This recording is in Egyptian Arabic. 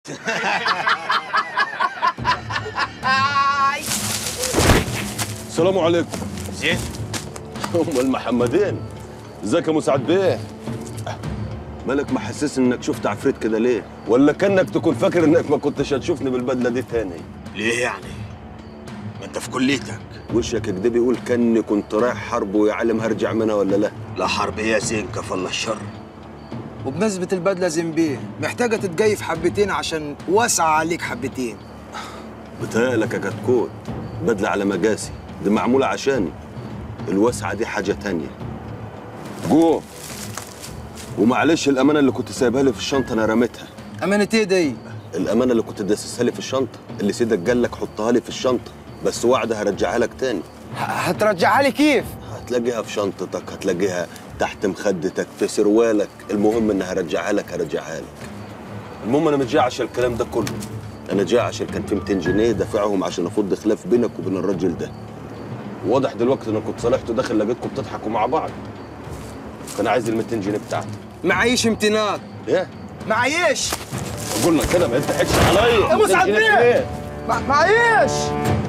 السلام عليكم زين هم المحمدين ازيك يا مسعد بيه مالك محسس انك شفت عفريت كده ليه ولا كانك تكون فاكر انك ما كنتش هتشوفني بالبدله دي تاني ليه يعني ما انت في كليتك وشك كده بيقول كاني كنت رايح حرب ويا عالم هرجع منها ولا لا لا حرب يا زين كفى الله الشر وبمناسبة البدلة زنبيه محتاجة تتجيف حبتين عشان واسعة عليك حبتين بتهيألك يا كتكوت بدلة على مجاسي دي معمولة عشاني الوسعة دي حاجة تانية جو ومعلش الأمانة اللي كنت سايبها لي في الشنطة أنا رميتها أمانة إيه دي؟ الأمانة اللي كنت داسسها لي في الشنطة اللي سيدك قال لك حطها لي في الشنطة بس وعد هرجعها لك تاني ه- هترجعها لي كيف؟ هتلاقيها في شنطتك هتلاقيها تحت مخدتك في سروالك المهم اني هرجعها لك هرجعها لك المهم انا مش جاي عشان الكلام ده كله انا جاي عشان كان في 200 جنيه دافعهم عشان افض خلاف بينك وبين الراجل ده واضح دلوقتي انك كنت صالحته داخل لقيتكم بتضحكوا مع بعض كان عايز ال 200 جنيه بتاعتي معيش امتنان ايه معيش قلنا كده ما تضحكش عليا يا مسعد 200 جنيه بيه! إيه؟ مع- معيش